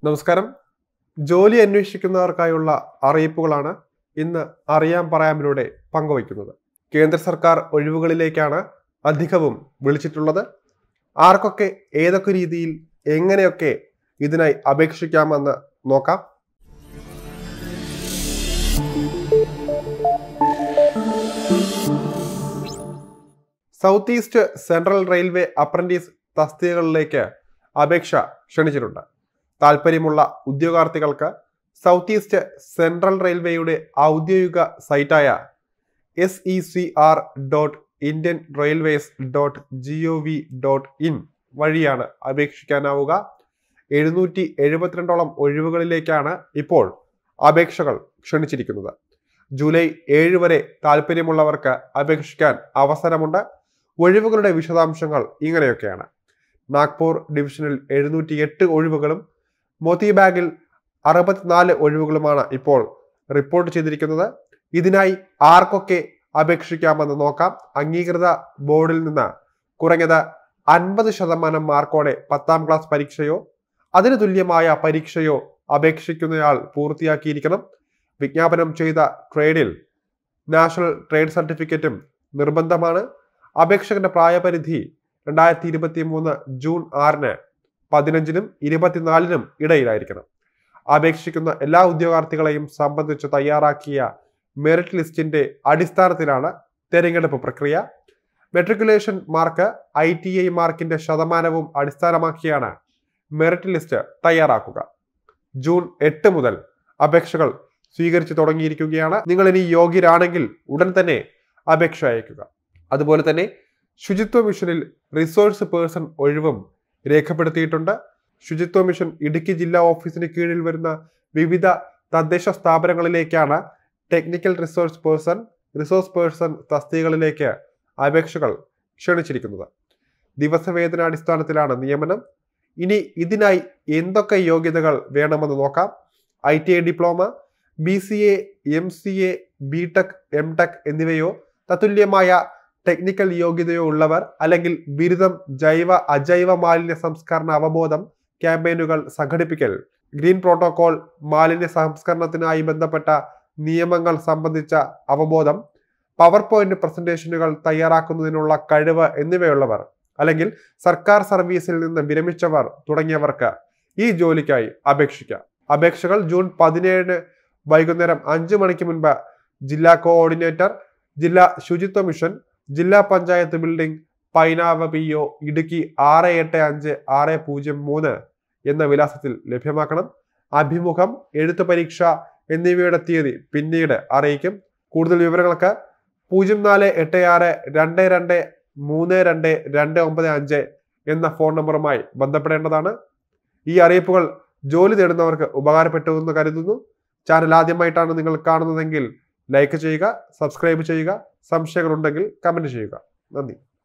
നമസ്കാരം ജോലി അന്വേഷിക്കുന്നവർക്കായുള്ള അറിയിപ്പുകളാണ് ഇന്ന് അറിയാൻ പറയാമിലൂടെ പങ്കുവയ്ക്കുന്നത് കേന്ദ്ര സർക്കാർ ഒഴിവുകളിലേക്കാണ് അധികവും വിളിച്ചിട്ടുള്ളത് ആർക്കൊക്കെ ഏതൊക്കെ രീതിയിൽ എങ്ങനെയൊക്കെ ഇതിനായി അപേക്ഷിക്കാമെന്ന് നോക്കാം south east central railway apprentice തസ്തികകളിലേക്ക് അപേക്ഷ ക്ഷണിച്ചിട്ടുണ്ട് താല്പര്യമുള്ള ഉദ്യോഗാർത്ഥികൾക്ക് സൗത്ത് ഈസ്റ്റ് സെൻട്രൽ റെയിൽവേയുടെ ഔദ്യോഗിക സൈറ്റായ S E C R dot Indian railways dot G O V dot in വഴിയാണ് അപേക്ഷിക്കാനാവുക എഴുന്നൂറ്റി എഴുപത്തിരണ്ടോളം ഒഴിവുകളിലേക്കാണ് ഇപ്പോൾ അപേക്ഷകൾ ക്ഷണിച്ചിരിക്കുന്നത് ജൂലൈ ഏഴ് വരെ താല്പര്യമുള്ളവർക്ക് അപേക്ഷിക്കാൻ അവസരമുണ്ട് ഒഴിവുകളുടെ വിശദാംശങ്ങൾ ഇങ്ങനെയൊക്കെയാണ് നാഗ്പൂർ ഡിവിഷനിൽ എഴുന്നൂറ്റി എട്ട് ഒഴിവുകളും മോത്തിബാഗിൽ അറുപത്തിനാല് ഒഴിവുകളുമാണ് ഇപ്പോൾ റിപ്പോർട്ട് ചെയ്തിരിക്കുന്നത് ഇതിനായി ആർക്കൊക്കെ അപേക്ഷിക്കാമെന്ന് നോക്കാം അംഗീകൃത ബോർഡിൽ നിന്ന് കുറഞ്ഞത് അൻപത് ശതമാനം മാർക്കോടെ പത്താം ക്ലാസ് പരീക്ഷയോ അതിന് തുല്യമായ പരീക്ഷയോ അപേക്ഷിക്കുന്നയാൾ പൂർത്തിയാക്കിയിരിക്കണം വിജ്ഞാപനം ചെയ്ത ട്രേഡിൽ നാഷണൽ ട്രേഡ് സർട്ടിഫിക്കറ്റും നിർബന്ധമാണ് അപേക്ഷകന്റെ പ്രായപരിധി രണ്ടായിരത്തി ഇരുപത്തി മൂന്ന് ജൂൺ ആറിന് പതിനഞ്ചിനും ഇരുപത്തിനാലിനും ഇടയിലായിരിക്കണം അപേക്ഷിക്കുന്ന എല്ലാ ഉദ്യോഗാർത്ഥികളെയും സംബന്ധിച്ച് തയ്യാറാക്കിയ മെറിറ്റ് ലിസ്റ്റിന്റെ അടിസ്ഥാനത്തിലാണ് തെരഞ്ഞെടുപ്പ് പ്രക്രിയ matriculation mark I T I മാർക്കിന്റെ ശതമാനവും അടിസ്ഥാനമാക്കിയാണ് മെറിറ്റ് ലിസ്റ്റ് തയ്യാറാക്കുക ജൂൺ എട്ട് മുതൽ അപേക്ഷകൾ സ്വീകരിച്ചു തുടങ്ങിയിരിക്കുകയാണ് നിങ്ങൾ ഇനി യോഗ്യരാണെങ്കിൽ ഉടൻ തന്നെ അപേക്ഷ അയക്കുക അതുപോലെ തന്നെ ശുചിത്വ മിഷനിൽ റിസോഴ്സ് പേഴ്സൺ ഒഴിവും രേഖപ്പെടുത്തിയിട്ടുണ്ട് ശുചിത്വ മിഷൻ ഇടുക്കി ജില്ലാ ഓഫീസിന് കീഴിൽ വരുന്ന വിവിധ തദ്ദേശ സ്ഥാപനങ്ങളിലേക്കാണ് technical resource person resource person തസ്തികകളിലേക്ക് അപേക്ഷകൾ ക്ഷണിച്ചിരിക്കുന്നത് ദിവസവേതനാടിസ്ഥാനത്തിലാണ് നിയമനം ഇനി ഇതിനായി എന്തൊക്കെ യോഗ്യതകൾ വേണമെന്ന് നോക്കാം I T I diploma B C A M C A B tech M tech എന്നിവയോ തത്തുല്യമായ ടെക്നിക്കൽ യോഗ്യതയോ ഉള്ളവർ അല്ലെങ്കിൽ ബിരുദം ജൈവ അജൈവ മാലിന്യ സംസ്കരണ അവബോധം ക്യാമ്പയിനുകൾ സംഘടിപ്പിക്കൽ ഗ്രീൻ പ്രോട്ടോകോൾ മാലിന്യ സംസ്കരണത്തിനായി ബന്ധപ്പെട്ട നിയമങ്ങൾ സംബന്ധിച്ച അവബോധം പവർ പോയിന്റ് പ്രസന്റേഷനുകൾ തയ്യാറാക്കുന്നതിനുള്ള കഴിവ് എന്നിവയുള്ളവർ അല്ലെങ്കിൽ സർക്കാർ സർവീസിൽ നിന്ന് വിരമിച്ചവർ തുടങ്ങിയവർക്ക് ഈ ജോലിക്കായി അപേക്ഷിക്കാം അപേക്ഷകൾ ജൂൺ പതിനേഴിന് വൈകുന്നേരം അഞ്ചു മണിക്ക് മുൻപ് ജില്ലാ കോഓർഡിനേറ്റർ ജില്ലാ ശുചിത്വ മിഷൻ ജില്ലാ panchayat building Painavu P O Idukki ആറ് എട്ട് അഞ്ച് ആറ് പൂജ്യം മൂന്ന് എന്ന വിലാസത്തിൽ ലഭ്യമാക്കണം അഭിമുഖം എഴുത്തു പരീക്ഷ എന്നിവയുടെ തീയതി പിന്നീട് അറിയിക്കും കൂടുതൽ വിവരങ്ങൾക്ക് പൂജ്യം നാല് എട്ട് ആറ് രണ്ട് രണ്ട് മൂന്ന് രണ്ട് രണ്ട് ഒമ്പത് അഞ്ച് എന്ന ഫോൺ നമ്പറുമായി ബന്ധപ്പെടേണ്ടതാണ് ഈ അറിയിപ്പുകൾ ജോലി തേടുന്നവർക്ക് ഉപകാരപ്പെട്ടു എന്ന് കരുതുന്നു ചാനൽ ആദ്യമായിട്ടാണ് നിങ്ങൾ കാണുന്നതെങ്കിൽ ലൈക്ക് ചെയ്യുക സബ്സ്ക്രൈബ് ചെയ്യുക സംശയങ്ങളുണ്ടെങ്കിൽ കമന്റ് ചെയ്യുക നന്ദി